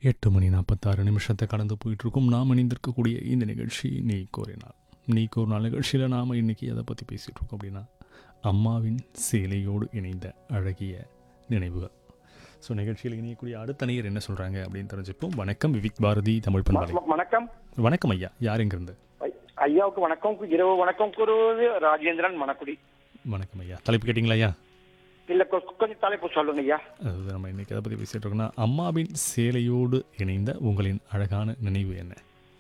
எட்டு மணி நாற்பத்தாறு நிமிஷத்தை கடந்து போயிட்டுருக்கும் நாம் இணைந்திருக்கக்கூடிய இந்த நிகழ்ச்சி நீ கோரினார் நீ கோரினால் நிகழ்ச்சியில் நாம் இன்றைக்கி எதை பற்றி பேசிகிட்டு இருக்கோம் அப்படின்னா அம்மாவின் சேலையோடு இணைந்த அழகிய நினைவுகள் ஸோ நிகழ்ச்சியில் இணையக்கூடிய அடுத்த நேயர் என்ன சொல்கிறாங்க அப்படின்னு தெரிஞ்சுப்போம் வணக்கம் விவிக் பாரதி தமிழ் பண்பாளை வ- வணக்கம் வணக்கம் ஐயா யார் எங்கிருந்து ஐ- ஐயாவுக்கு வணக்கம் இரவு வணக்கம் கூறுவது ராஜேந்திரன் மணக்குடி வணக்கம் ஐயா தலைப்பு கேட்டிங்களா ஐயா இல்ல கொ- கொஞ்சம் தலைப்பு சொல்லுங்க ஐயா அது நம்ம இன்றைக்கி எதை பற்றி பேசிகிட்டு இருக்கோம்னா அம்மாவின் சேலையோடு இணைந்த உங்களின் அழகான நினைவு என்ன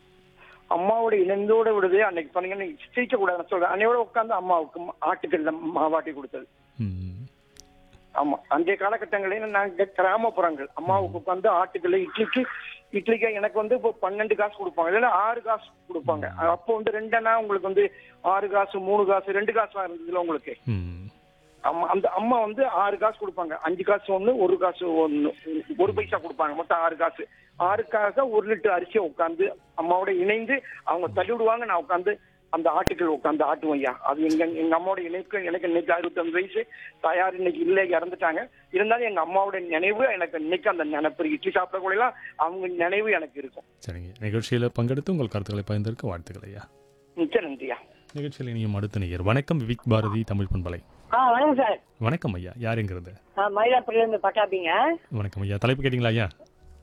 அம்மாவோட இணைந்தோட விடுது அன்னைக்கு பண்ணீங்கன்னு சிரிக்க கூடாதுன்னு சொல்றேன் அன்னையோட உட்காந்து அம்மாவுக்கு ம- ஆட்டுக்கல்ல மாவாட்டி கொடுத்தது ம் ஆமா அன்றைய காலகட்டங்களில் நாங்க கிராமப்புறங்கள் அம்மாவுக்கு உட்காந்து ஆட்டுக்கல்ல இட்லிக்கு இட்லிக்கு எனக்கு வந்து இப்போ பன்னெண்டு காசு கொடுப்பாங்க இல்லைன்னா ஆறு காசு கொடுப்பாங்க அப்போ வந்து ரெண்டனா உங்களுக்கு வந்து ஆறு காசு மூணு காசு ரெண்டு காசுலாம் இருந்ததுல உங்களுக்கு ம் அம்மா அந்த அம்மா வந்து ஆறு காசு கொடுப்பாங்க அஞ்சு காசு ஒண்ணு ஒரு காசு ஒண்ணு ஒரு பைசா கொடுப்பாங்க மொத்தம் ஆறு காசு ஆறுக்காக ஒரு லிட்டர் அரிசியை உட்காந்து அம்மாவோட இணைந்து அவங்க தள்ளி விடுவாங்க நான் உட்காந்து அந்த ஆட்டுக்கள் உட்காந்து ஆட்டுவோம் ஐயா அது எங்க எங்க அம்மாவோட இணைப்பு எனக்கு இன்னைக்கு அறுபத்தஞ்சு வயசு தாயார் இன்னைக்கு இல்லை இறந்துட்டாங்க இருந்தாலும் எங்க அம்மாவோட நினைவு எனக்கு இன்னைக்கு அந்த நினைப்பு இட்லி சாப்பிடக்கூடிய எல்லாம் அவங்க நினைவு எனக்கு இருக்கும் சரிங்க நிகழ்ச்சியில் பங்கெடுத்து உங்கள் கருத்துக்களை பகிர்ந்திருக்க வாழ்த்துக்கள் ஐயா மிக்க நன்றியா நிகழ்ச்சியில் இனியும் அடுத்த நேயர் வணக்கம் விவிக் பாரதி தமிழ் பண்பலை ஆ வணக்கம் சார் வணக்கம் ஐயா யார் எங்கிருந்து நான் மயிலாப்பூர்லேருந்து பட்டாப்பிங்க வணக்கம் ஐயா தலைப்பு கேட்டிங்களா ஐயா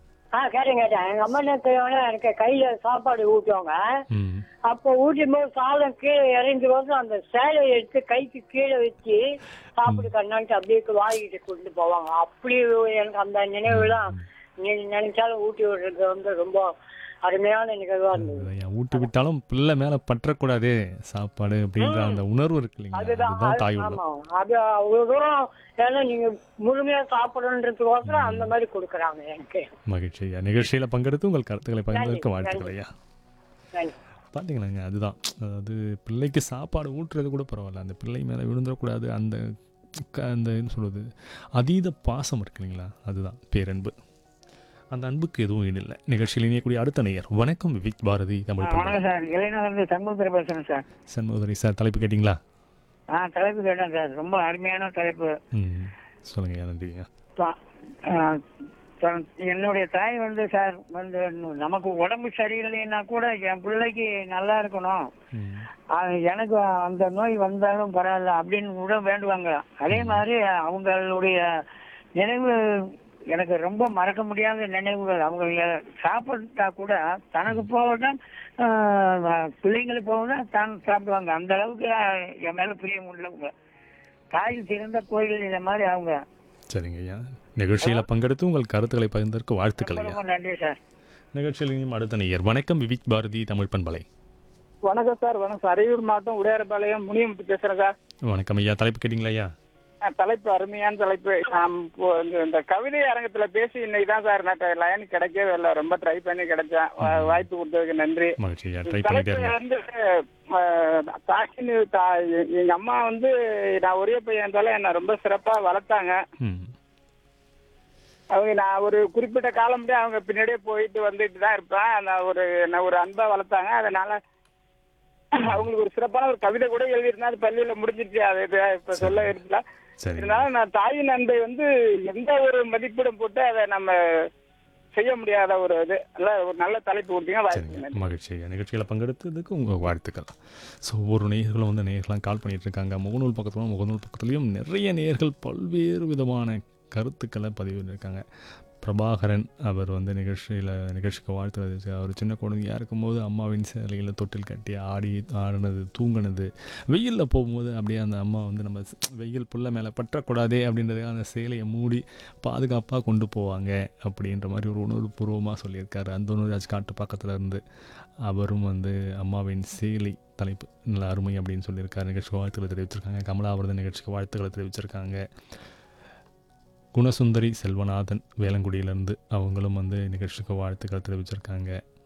ஆ கேட்டேன் கேட்டேன் எங்கள் அம்மா என்ன செய்வாங்கன்னா எனக்கு கையில் சாப்பாடு ஊட்டுவாங்க ம் அப்போ ஊட்டும் போது சாதம் கீழே இறங்கி போது அந்த சேலையை எடுத்து கைக்கு கீழே வச்சு சாப்பிடு கண்ணான்ட்டு அப்படியே வாங்கிட்டு கொண்டு போவாங்க அப்படி எனக்கு அந்த நினைவுலாம் நீ நினைச்சாலும் ஊட்டி விடுறது வந்து ரொம்ப அருமையான நிகழ்வா இருந்தது அதுதான் ஐயா ஊட்டி விட்டாலும் பிள்ளை மேலே பற்றக்கூடாது சாப்பாடு அப்படின்ற அந்த உணர்வு இருக்கு இல்லைங்களா அதுதான் அதுதான் தாய் அது- உள்ளம் ஆமா அது அவ்வளவு தூரம் ஏன்னா நீங்க முழுமையா சாப்பிடணுன்றதுக்கோசரம் அந்த மாதிரி கொடுக்குறாங்க எனக்கு மகிழ்ச்சி ஐயா நிகழ்ச்சியில் பங்கெடுத்து உங்கள் கருத்துக்களை பகிர்ந்திருக்க வாழ்த்துக்கள் ஐயா நன்றி. பார்த்தீங்களாங்க அதுதான் அதாவது பிள்ளைக்கு சாப்பாடு ஊட்டுறது கூட பரவாயில்ல அந்த பிள்ளை மேலே விழுந்துடக்கூடாது அந்த க- அந்த என்ன சொல்கிறது அதீத பாசம் இருக்கு இல்லைங்களா அதுதான் பேரன்பு அந்த அன்புக்கு எதுவும் ஈடில்லை நிகழ்ச்சியில் இணையக்கூடிய அடுத்த நேயர் வணக்கம் விவிக் பாரதி தமிழ் பண்பலை. வணக்கம் சார் இளைஞர்லேருந்து சண்முகத்தில் பேசுகிறேன் சார் சண்முகரி சார் தலைப்பு கேட்டிங்களா ஆ தலைப்பு கேட்டேன் சார் ரொம்ப அருமையான தலைப்பு ம் சொல்லுங்க நன்றிங்க பா- ஆ, த- என்னுடைய தாய் வந்து சார் வந்து நமக்கு உடம்பு சரியில்லைன்னா கூட என் பிள்ளைக்கு நல்லா இருக்கணும் ம் அது எனக்கு அந்த நோய் வந்தாலும் பரவாயில்ல அப்படின்னு கூட வேண்டுவாங்க அதே மாதிரி அவங்களுடைய நினைவு எனக்கு ரொம்ப மறக்க முடியாத நினைவுகள் அவங்க எ- சாப்பிட்டா கூட தனக்கு போகதான் பிள்ளைங்களுக்கு போகதான் தான் சாப்பிடுவாங்க அந்த அளவுக்கு அஹ், என் மேல பிரியம் உள்ளவங்க தாய் சிறந்த கோயில் இந்த மாதிரி அவங்க சரிங்க ஐயா நிகழ்ச்சியில் பங்கெடுத்து உங்கள் கருத்துக்களை பகிர்ந்ததற்கு வாழ்த்துக்கள் ரொம்ப ஐயா ரொம்ப நன்றி சார் நிகழ்ச்சியில் இனியும் அடுத்த நேயர் வணக்கம் விவிக் பாரதி தமிழ் பண்பலை வணக்கம் சார் வணக்கம் சார் அரியூர் மாவட்டம் உடையாரபாளையம் முனியமுத்து பேசுறேன் சார் வணக்கம் ஐயா தலைப்பு கேட்டிங்களா ஐயா அஹ் தலைப்பு அருமையான தலைப்பு நான் இப்போ இந்த- இந்த கவிதை அரங்கத்துல பேசி இன்னைக்கு தான் சார் எனக்கு லைன் கிடைக்கவே இல்லை ரொம்ப ட்ரை பண்ணி கிடைச்சேன் வா- வாய்ப்பு கொடுத்ததுக்கு நன்றி மகிழ்ச்சி ஐயா ட்ரை பண்ணிட்டே தலைப்பு இருங்க வந்து அஹ், தாயின்னு தா- எங்க அம்மா வந்து நான் ஒரே பையன் இருந்தாலும் என்ன ரொம்ப சிறப்பா வளர்த்தாங்க ம் அவங்க நான் ஒரு குறிப்பிட்ட காலம் முடிய அவங்க பின்னாடியே போயிட்டு வந்துட்டு தான் இருப்பேன் நான் ஒரு நான் ஒரு அன்பா வளர்த்தாங்க அதனால அவங்களுக்கு ஒரு சிறப்பான ஒரு கவிதை கூட எழுதியிருந்தா அது பள்ளியில முடிஞ்சிருச்சு அது இது இப்ப சொல்ல இருக்குல்ல சரி இருந்தாலும் நான் தாயின் அன்பை வந்து எந்த ஒரு மதிப்பிடம் போட்டு அதை நம்ம செய்ய முடியாத ஒரு இது நல்ல ஒரு நல்ல தலைப்பு கொடுத்தீங்க வாய்ப்பு சரிங்க நன்றி. மகிழ்ச்சி ஐயா நிகழ்ச்சியில் பங்கெடுத்ததுக்கு உங்கள் வாழ்த்துக்கள் ஸோ ஒவ்வொரு நேயர்களும் வந்து நேயர்களாம் கால் பண்ணிட்டு இருக்காங்க முகநூல் பக்கத்துலையும் முகநூல் பக்கத்துலையும் நிறைய நேயர்கள் பல்வேறு விதமான கருத்துக்களை பதிவு பண்ணியிருக்காங்க பிரபாகரன் அவர் வந்து நிகழ்ச்சியில் நிகழ்ச்சிக்கு வாழ்த்து தெரிவிச்சு அவர் சின்ன குழந்தையா இருக்கும்போது அம்மாவின் சேலையில் தொட்டில் கட்டி ஆடி ஆடினது தூங்கினது வெயிலில் போகும்போது அப்படியே அந்த அம்மா வந்து நம்ம வெயில் புள்ள மேலே பற்றக்கூடாதே அப்படின்றதுக்காக அந்த சேலையை மூடி பாதுகாப்பாக கொண்டு போவாங்க அப்படின்ற மாதிரி ஒரு உணர்வுபூர்வமாக சொல்லியிருக்காரு அந்தோனுராஜ் காட்டு பக்கத்தில் இருந்து அவரும் வந்து அம்மாவின் சேலை தலைப்பு நல்ல அருமை அப்படின்னு சொல்லியிருக்காரு நிகழ்ச்சிக்கு வாழ்த்துக்களை தெரிவிச்சிருக்காங்க கமலாவரதன் நிகழ்ச்சிக்கு வாழ்த்துக்களை தெரிவிச்சிருக்காங்க குணசுந்தரி செல்வநாதன் வேலங்குடியிலேருந்து அவங்களும் வந்து நிகழ்ச்சிக்கு வாழ்த்துக்கள் தெரிவிச்சிருக்காங்க